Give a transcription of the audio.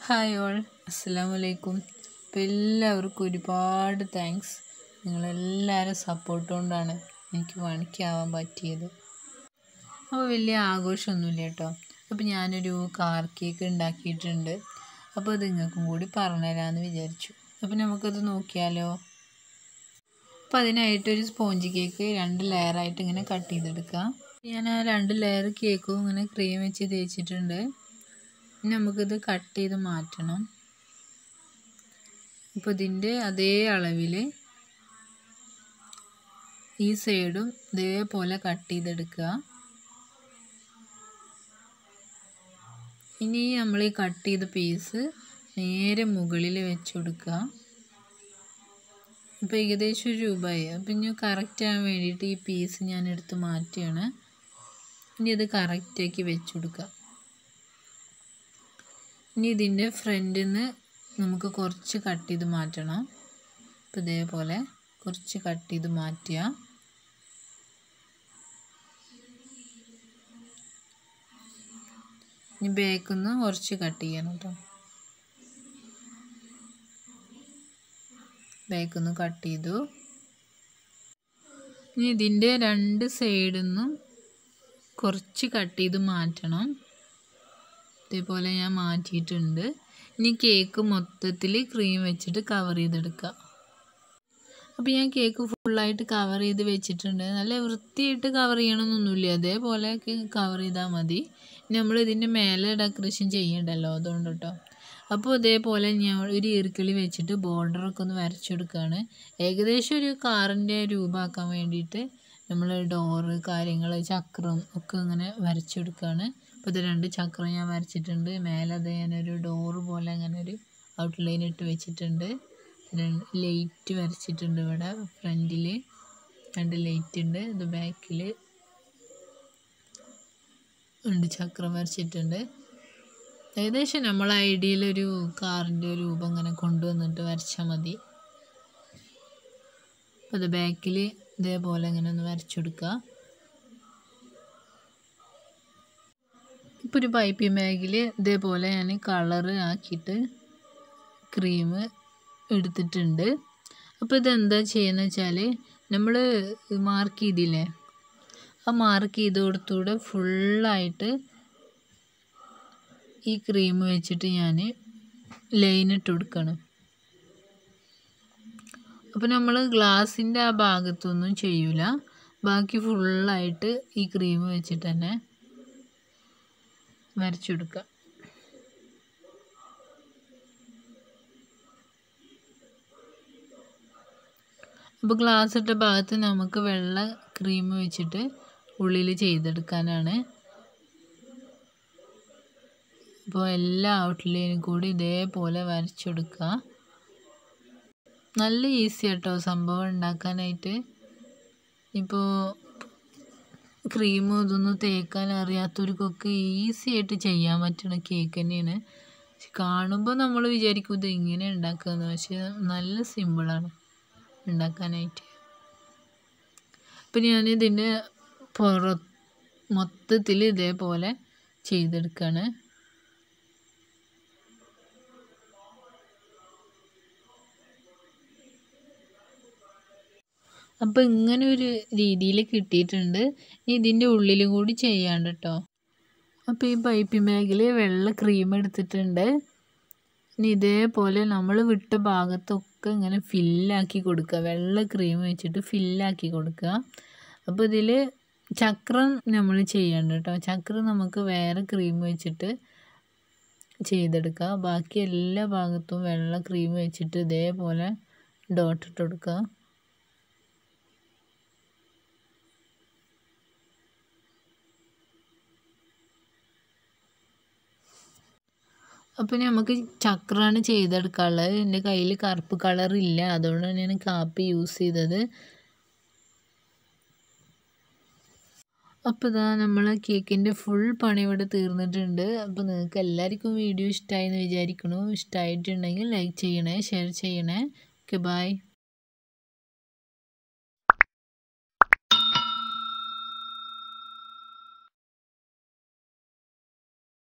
hi all അസ്സാം വലൈക്കും അപ്പോൾ എല്ലാവർക്കും ഒരുപാട് താങ്ക്സ് നിങ്ങളെല്ലാവരും സപ്പോർട്ട് കൊണ്ടാണ് എനിക്ക് മണിക്കാവാൻ പറ്റിയത് അപ്പോൾ വലിയ ആഘോഷമൊന്നുമില്ല കേട്ടോ അപ്പോൾ ഞാനൊരു കാർ കേക്ക് ഉണ്ടാക്കിയിട്ടുണ്ട് അപ്പോൾ അത് നിങ്ങൾക്കും കൂടി പറഞ്ഞുതരാമെന്ന് വിചാരിച്ചു അപ്പോൾ നമുക്കത് നോക്കിയാലോ അപ്പോൾ അതിനായിട്ടൊരു സ്പോഞ്ച് കേക്ക് രണ്ട് ലെയറായിട്ട് ഇങ്ങനെ കട്ട് ചെയ്തെടുക്കാം ഞാൻ ആ രണ്ട് ലെയർ കേക്കും ഇങ്ങനെ ക്രീം വെച്ച് തേച്ചിട്ടുണ്ട് ഇനി നമുക്കിത് കട്ട് ചെയ്ത് മാറ്റണം അപ്പോൾ ഇതിൻ്റെ അതേ അളവിൽ ഈ സൈഡും ഇതേപോലെ കട്ട് ചെയ്തെടുക്കുക ഇനി നമ്മൾ ഈ കട്ട് ചെയ്ത പീസ് നേരെ മുകളിൽ വെച്ച് കൊടുക്കുക ഇപ്പോൾ ഏകദേശം ഒരു രൂപയായി അപ്പം ഇനി കറക്റ്റ് ആകാൻ വേണ്ടിയിട്ട് ഈ പീസ് ഞാൻ എടുത്ത് മാറ്റുകയാണ് ഇനി ഇത് കറക്റ്റാക്കി വെച്ച് കൊടുക്കുക ഇനി ഇതിൻ്റെ ഫ്രണ്ടിൽ നിന്ന് നമുക്ക് കുറച്ച് കട്ട് ചെയ്ത് മാറ്റണം അപ്പോൾ ഇതേപോലെ കുറച്ച് കട്ട് ചെയ്ത് മാറ്റുക ഇനി ബാക്കിൽ നിന്ന് കുറച്ച് കട്ട് ചെയ്യണം കേട്ടോ ബാക്കിൽ നിന്ന് കട്ട് ചെയ്തു ഇനി ഇതിൻ്റെ രണ്ട് സൈഡിൽ നിന്നും കുറച്ച് കട്ട് ചെയ്ത് മാറ്റണം ഇതേപോലെ ഞാൻ മാറ്റിയിട്ടുണ്ട് ഇനി കേക്ക് മൊത്തത്തിൽ ക്രീം വെച്ചിട്ട് കവർ ചെയ്തെടുക്കുക അപ്പോൾ ഞാൻ കേക്ക് ഫുള്ളായിട്ട് കവർ ചെയ്ത് വെച്ചിട്ടുണ്ട് നല്ല വൃത്തിയായിട്ട് കവർ ചെയ്യണമെന്നൊന്നുമില്ല അതേപോലെ കവർ ചെയ്താൽ മതി നമ്മൾ ഇതിൻ്റെ മേലെ ഡെക്കറേഷൻ ചെയ്യണ്ടല്ലോ അതുകൊണ്ട് കേട്ടോ അപ്പോൾ ഇതേപോലെ ഞാൻ ഒരു ഈർക്കിളി വെച്ചിട്ട് ബോർഡറൊക്കെ ഒന്ന് വരച്ചെടുക്കുകയാണ് ഏകദേശം ഒരു കാറിൻ്റെ രൂപമാക്കാൻ വേണ്ടിയിട്ട് നമ്മൾ ഡോറ് കാര്യങ്ങൾ ചക്രം ഒക്കെ ഇങ്ങനെ വരച്ചെടുക്കുകയാണ് അപ്പോൾ ഇത് രണ്ട് ചക്രം ഞാൻ വരച്ചിട്ടുണ്ട് മേലെ അത് ഞാനൊരു ഡോറ് പോലെ അങ്ങനെ ഒരു ഔട്ട്ലൈൻ ഇട്ട് വെച്ചിട്ടുണ്ട് ലൈറ്റ് വരച്ചിട്ടുണ്ട് ഇവിടെ ഫ്രണ്ടിൽ രണ്ട് ലൈറ്റ് ഉണ്ട് ഇത് ബാക്കിൽ രണ്ട് ചക്രം വരച്ചിട്ടുണ്ട് ഏകദേശം നമ്മൾ ഐഡിയയിലൊരു കാറിൻ്റെ രൂപം ഇങ്ങനെ കൊണ്ടുവന്നിട്ട് വരച്ചാൽ മതി അപ്പോൾ അത് ബാക്കിൽ ഇതേപോലെ ഇങ്ങനെ ഒന്ന് വരച്ചെടുക്കുക ഇപ്പോൾ ഒരു പൈപ്പിംഗ് ബാഗിൽ ഇതേപോലെ ഞാൻ കളറ് ആക്കിയിട്ട് ക്രീം എടുത്തിട്ടുണ്ട് അപ്പോൾ ഇതെന്താ ചെയ്യുന്നത് വെച്ചാൽ നമ്മൾ മാർക്ക് ചെയ്തില്ലേ ആ മാർക്ക് ചെയ്ത് കൊടുത്തൂടെ ഫുള്ളായിട്ട് ഈ ക്രീം വെച്ചിട്ട് ഞാൻ ലൈൻ ഇട്ട് കൊടുക്കണം അപ്പോൾ നമ്മൾ ഗ്ലാസിൻ്റെ ആ ഭാഗത്തൊന്നും ചെയ്യൂല ബാക്കി ഫുള്ളായിട്ട് ഈ ക്രീം വെച്ചിട്ട് തന്നെ വരച്ചെടുക്കുക അപ്പോൾ ഗ്ലാസ് ഇട്ട ഭാഗത്ത് നമുക്ക് വെള്ള ക്രീം വെച്ചിട്ട് ഉള്ളിൽ ചെയ്തെടുക്കാനാണ് അപ്പോൾ എല്ലാ ഔട്ട്ലൈനും കൂടി ഇതേപോലെ വരച്ചെടുക്കുക നല്ല ഈസി കേട്ടോ സംഭവം ഉണ്ടാക്കാനായിട്ട് ഇപ്പോൾ ക്രീമും ഇതൊന്നും തേക്കാൻ അറിയാത്തവർക്കൊക്കെ ഈസി ആയിട്ട് ചെയ്യാൻ പറ്റുന്ന കേക്ക് തന്നെയാണ് പക്ഷെ കാണുമ്പോൾ നമ്മൾ വിചാരിക്കും ഇത് ഇങ്ങനെ ഉണ്ടാക്കുകയെന്ന് പക്ഷെ നല്ല സിമ്പിളാണ് ഉണ്ടാക്കാനായിട്ട് അപ്പം ഞാനിതിൻ്റെ പുറ മൊത്തത്തിൽ ഇതേപോലെ ചെയ്തെടുക്കുകയാണ് അപ്പോൾ ഇങ്ങനെ ഒരു രീതിയിൽ കിട്ടിയിട്ടുണ്ട് ഇതിൻ്റെ ഉള്ളിലും കൂടി ചെയ്യാണ്ട് കേട്ടോ അപ്പോൾ ഈ പൈപ്പിംഗ് ബാഗിൽ വെള്ള ക്രീം എടുത്തിട്ടുണ്ട് ഇനി ഇതേപോലെ നമ്മൾ വിട്ട ഭാഗത്തൊക്കെ ഇങ്ങനെ ഫില്ലാക്കി കൊടുക്കുക വെള്ള ക്രീം വെച്ചിട്ട് ഫില്ലാക്കി കൊടുക്കുക അപ്പോൾ ഇതിൽ ചക്രം നമ്മൾ ചെയ്യണ്ട കേട്ടോ ചക്രം നമുക്ക് വേറെ ക്രീം വെച്ചിട്ട് ചെയ്തെടുക്കുക ബാക്കി എല്ലാ ഭാഗത്തും വെള്ള ക്രീം വെച്ചിട്ട് ഇതേപോലെ ഡോട്ട് ഇട്ട് കൊടുക്കുക അപ്പോൾ നമുക്ക് ചക്രമാണ് ചെയ്തെടുക്കാനുള്ളത് എൻ്റെ കയ്യിൽ കറുപ്പ് കളർ ഇല്ല അതുകൊണ്ട് തന്നെയാണ് കാപ്പി യൂസ് ചെയ്തത് അപ്പോൾ ഇതാ നമ്മൾ കേക്കിൻ്റെ ഫുൾ പണി ഇവിടെ തീർന്നിട്ടുണ്ട് അപ്പോൾ നിങ്ങൾക്ക് എല്ലാവർക്കും വീഡിയോ ഇഷ്ടമായി എന്ന് വിചാരിക്കണു ഇഷ്ടമായിട്ടുണ്ടെങ്കിൽ ലൈക്ക് ചെയ്യണേ ഷെയർ ചെയ്യണേ ഓക്കെ ബായ്